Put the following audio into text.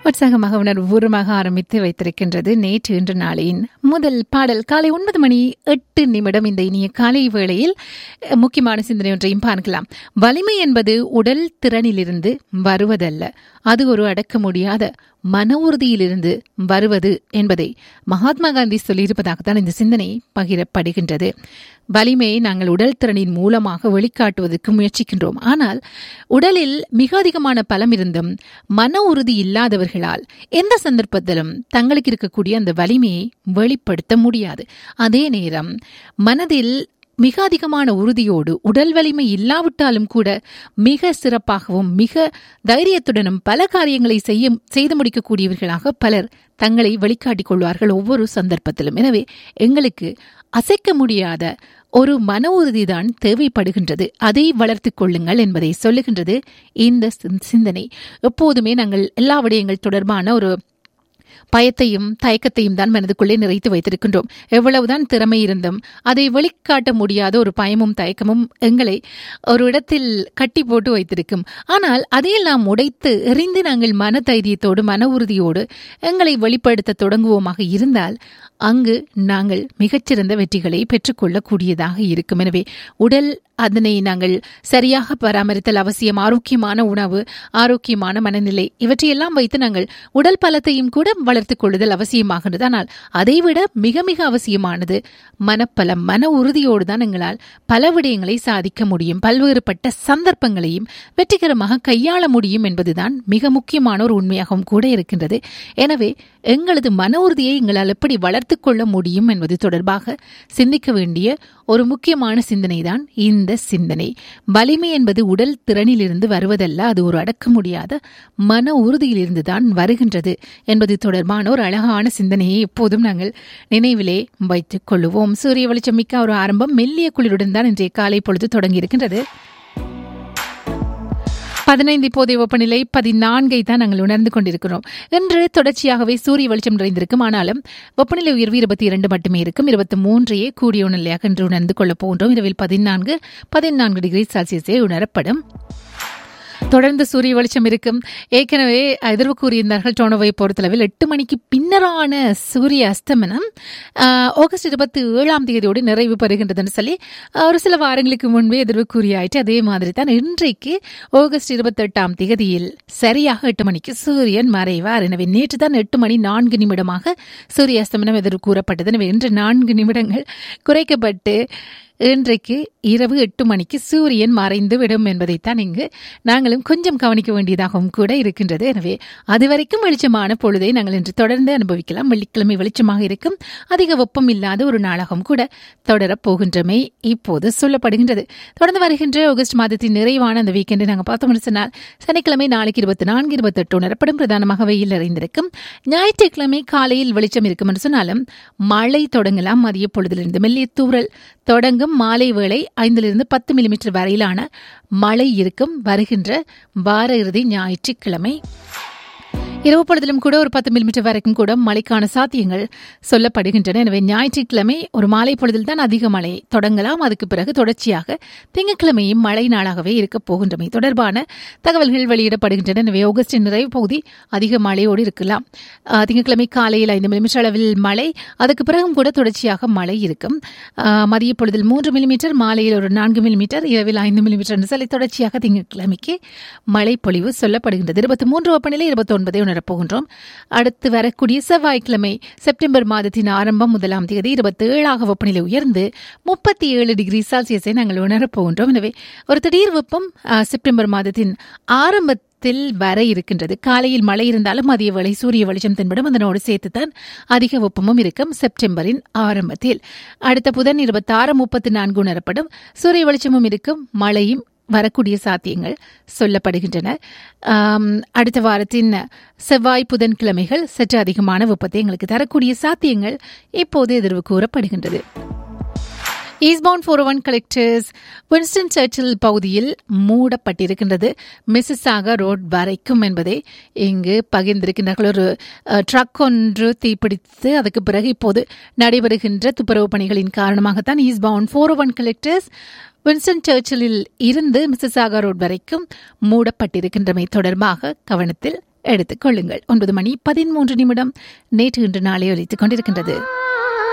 உற்சாகமாக உணர்வுபூர்வமாக ஆரம்பித்து வைத்திருக்கின்றது நேற்று இன்று நாளின் முதல் பாடல் காலை ஒன்பது மணி எட்டு நிமிடம் இந்த இனிய காலை வேளையில் அஹ், முக்கியமான சிந்தனை ஒன்றையும் பார்க்கலாம் வலிமை என்பது உடல் திறனிலிருந்து வருவதல்ல அது ஒரு அடக்க முடியாத மன உறுதியிலிருந்து வருவது என்பதை மகாத்மா காந்தி சொல்லியிருப்பதாகத்தான் இந்த சிந்தனை பகிரப்படுகின்றது வலிமையை நாங்கள் உடல் திறனின் மூலமாக வெளிக்காட்டுவதற்கு முயற்சிக்கின்றோம் ஆனால் உடலில் மிக அதிகமான பலம் இருந்தும் மன உறுதி இல்லாதவர்களால் எந்த சந்தர்ப்பத்திலும் தங்களுக்கு இருக்கக்கூடிய அந்த வலிமையை வெளிப்படுத்த முடியாது அதே நேரம் மனதில் மிக அதிகமான உறுதியோடு உடல் வலிமை இல்லாவிட்டாலும் கூட மிக சிறப்பாகவும் மிக தைரியத்துடனும் பல காரியங்களை செய்ய செய்து முடிக்கக்கூடியவர்களாக பலர் தங்களை வெளிக்காட்டிக் கொள்வார்கள் ஒவ்வொரு சந்தர்ப்பத்திலும் எனவே எங்களுக்கு அசைக்க முடியாத ஒரு மன உறுதிதான் தேவைப்படுகின்றது அதை வளர்த்துக் கொள்ளுங்கள் என்பதை சொல்லுகின்றது இந்த சிந்- சிந்தனை எப்போதுமே நாங்கள் எல்லா விடயங்கள் தொடர்பான ஒரு பயத்தையும் தயக்கத்தையும் தான் மனதுக்குள்ளே நிறைத்து வைத்திருக்கின்றோம் எவ்வளவுதான் திறமை இருந்தும் அதை வெளிக்காட்ட முடியாத ஒரு பயமும் தயக்கமும் எங்களை ஒரு இடத்தில் கட்டி போட்டு வைத்திருக்கும் ஆனால் அதையெல்லாம் உடைத்து எறிந்து நாங்கள் மன தைரியத்தோடு மன உறுதியோடு எங்களை வெளிப்படுத்த தொடங்குவோமாக இருந்தால் அங்கு நாங்கள் மிகச்சிறந்த வெற்றிகளை பெற்றுக்கொள்ளக்கூடியதாக இருக்கும் எனவே உடல் அதனை நாங்கள் சரியாக பராமரித்தல் அவசியம் ஆரோக்கியமான உணவு ஆரோக்கியமான மனநிலை இவற்றையெல்லாம் வைத்து நாங்கள் உடல் பலத்தையும் கூட வளர்த்துக் கொள்ளுதல் அவசியமாகின்றது ஆனால் அதைவிட மிக மிக அவசியமானது மனப்பலம் மன உறுதியோடு தான் எங்களால் பல விடயங்களை சாதிக்க முடியும் பல்வேறுபட்ட சந்தர்ப்பங்களையும் வெற்றிகரமாக கையாள முடியும் என்பதுதான் மிக முக்கியமான ஒரு உண்மையாகவும் கூட இருக்கின்றது எனவே எங்களது மன உறுதியை எங்களால் எப்படி வளர்த்துக் கொள்ள முடியும் என்பது தொடர்பாக சிந்திக்க வேண்டிய ஒரு முக்கியமான சிந்தனைதான் இந்த சிந்தனை வலிமை என்பது உடல் திறனிலிருந்து வருவதல்ல அது ஒரு அடக்க முடியாத மன உறுதியிலிருந்து தான் வருகின்றது என்பது தொடர்பான ஒரு அழகான சிந்தனையை எப்போதும் நாங்கள் நினைவிலே வைத்துக் கொள்ளுவோம் சூரிய வெளிச்சம் மிக்க ஒரு ஆரம்பம் மெல்லிய குளிருடன் தான் இன்றைய காலை பொழுது தொடங்கி இருக்கின்றது பதினைந்து இப்போதைய வெப்பநிலை பதினான்கை தான் நாங்கள் உணர்ந்து கொண்டிருக்கிறோம் இன்று தொடர்ச்சியாகவே சூரிய வெளிச்சம் நிறைந்திருக்கும் ஆனாலும் வெப்பநிலை உயர்வு இருபத்தி இரண்டு மட்டுமே இருக்கும் இருபத்தி மூன்றையே கூடிய உணர்நிலையாக இன்று உணர்ந்து கொள்ளப் போகின்றோம் இரவில் பதினான்கு பதினான்கு டிகிரி செல்சியஸே உணரப்படும் தொடர்ந்து சூரிய வெளிச்சம் இருக்கும் ஏற்கனவே எதிர்வு கூறியிருந்தார்கள் டோனோவை பொறுத்தளவில் எட்டு மணிக்கு பின்னரான சூரிய அஸ்தமனம் ஆஹ், ஆகஸ்ட் இருபத்தி ஏழாம் தேதியோடு நிறைவு பெறுகின்றதுன்னு சொல்லி ஆஹ், ஒரு சில வாரங்களுக்கு முன்பே எதிர்வு கூறியாயிற்று அதே மாதிரி தான் இன்றைக்கு ஆகஸ்ட் இருபத்தெட்டாம் தேதியில் சரியாக எட்டு மணிக்கு சூரியன் மறைவார் எனவே நேற்று தான் எட்டு மணி நான்கு நிமிடமாக சூரிய அஸ்தமனம் எதிர்வு கூறப்பட்டது எனவே இன்று நான்கு நிமிடங்கள் குறைக்கப்பட்டு இன்றைக்கு இரவு எட்டு மணிக்கு சூரியன் மறைந்து விடும் என்பதைத்தான் இங்கு நாங்களும் கொஞ்சம் கவனிக்க வேண்டியதாகவும் கூட இருக்கின்றது எனவே அதுவரைக்கும் வெளிச்சமான பொழுதை நாங்கள் இன்று தொடர்ந்து அனுபவிக்கலாம் வெள்ளிக்கிழமை வெளிச்சமாக இருக்கும் அதிக வெப்பம் இல்லாத ஒரு நாளாகவும் கூட தொடரப் போகின்றமை இப்போது சொல்லப்படுகின்றது தொடர்ந்து வருகின்ற ஆகஸ்ட் மாதத்தின் நிறைவான அந்த வீக்கெண்டை நாங்கள் பார்த்தோம்னு சொன்னால் சனிக்கிழமை நாளைக்கு இருபத்தி நான்கு இருபத்தெட்டு உணரப்படும் பிரதானமாக வெயில் நிறைந்திருக்கும் ஞாயிற்றுக்கிழமை காலையில் வெளிச்சம் இருக்கும் என்று சொன்னாலும் மழை தொடங்கலாம் மதிய பொழுதிலிருந்து மெல்லிய தூறல் தொடங்கும் மாலை வேளை ஐந்திலிருந்து பத்து மில்லிமீட்டர் வரையிலான மழை இருக்கும் வருகின்ற வார இறுதி ஞாயிற்றுக்கிழமை இரவு பொழுதிலும் கூட ஒரு பத்து மில்லிமீட்டர் வரைக்கும் கூட மழைக்கான சாத்தியங்கள் சொல்லப்படுகின்றன எனவே ஞாயிற்றுக்கிழமை ஒரு மாலை பொழுதில் தான் அதிக மழை தொடங்கலாம் அதுக்கு பிறகு தொடர்ச்சியாக திங்கட்கிழமையும் மழை நாளாகவே இருக்கப் போகின்றமை தொடர்பான தகவல்கள் வெளியிடப்படுகின்றன எனவே ஆகஸ்டின் நிறைவு பகுதி அதிக மழையோடு இருக்கலாம் ஆஹ், திங்கட்கிழமை காலையில் ஐந்து மில்லிமீட்டர் அளவில் மழை அதுக்கு பிறகும் கூட தொடர்ச்சியாக மழை இருக்கும் ஆஹ், மதிய பொழுதில் மூன்று மில்லிமீட்டர் மாலையில் ஒரு நான்கு மில்லிமீட்டர் இரவில் ஐந்து மில்லிமீட்டர் என்று சொல்லி தொடர்ச்சியாக திங்கட்கிழமைக்கு மழை பொழிவு சொல்லப்படுகின்றது இருபத்தி மூன்று வெப்பநிலை இருபத்தி ஒன்பதை உணரப்போகின்றோம் அடுத்து வரக்கூடிய செவ்வாய்க்கிழமை செப்டம்பர் மாதத்தின் ஆரம்பம் முதலாம் தேதி இருபத்தி ஏழாக வெப்பநிலை உயர்ந்து முப்பத்தி ஏழு டிகிரி செல்சியஸை நாங்கள் உணரப்போகின்றோம் எனவே ஒரு திடீர் வெப்பம் ஆஹ், செப்டம்பர் மாதத்தின் ஆரம்பத்தில் வர இருக்கின்றது காலையில் மழை இருந்தாலும் மதிய வேளை சூரிய வெளிச்சம் தென்படும் அதனோடு சேர்த்துதான் அதிக வெப்பமும் இருக்கும் செப்டம்பரின் ஆரம்பத்தில் அடுத்த புதன் இருபத்தி ஆறு முப்பத்தி நான்கு உணரப்படும் சூரிய வெளிச்சமும் இருக்கும் மழையும் வரக்கூடிய சாத்தியங்கள் சொல்லப்படுகின்றன ஆம், அடுத்த வாரத்தின் செவ்வாய் புதன் கிழமைகள் சற்று அதிகமான வெப்பத்தை எங்களுக்கு தரக்கூடிய சாத்தியங்கள் இப்போது எதிர்வு கூறப்படுகின்றது eastbound four one collectors Winston Churchill பகுதியில் மூடப்பட்டிருக்கின்றது மிஸ்ஸாக ரோட் வரைக்கும் என்பதை இங்கு பகிர்ந்திருக்கின்றார்கள் ஒரு ட்ரக் ஒன்று தீப்பிடித்து அதுக்கு பிறகு இப்போது நடைபெறுகின்ற துப்புரவு பணிகளின் காரணமாகத்தான் eastbound four one collectors Winston சர்ச்சிலில் இருந்து மிஸ்ஸாக ரோட் வரைக்கும் மூடப்பட்டிருக்கின்றமை தொடர்பாக கவனத்தில் எடுத்துக் கொள்ளுங்கள் ஒன்பது மணி பதிமூன்று நிமிடம் நேற்று இன்று நாளை ஒலித்துக் கொண்டிருக்கின்றது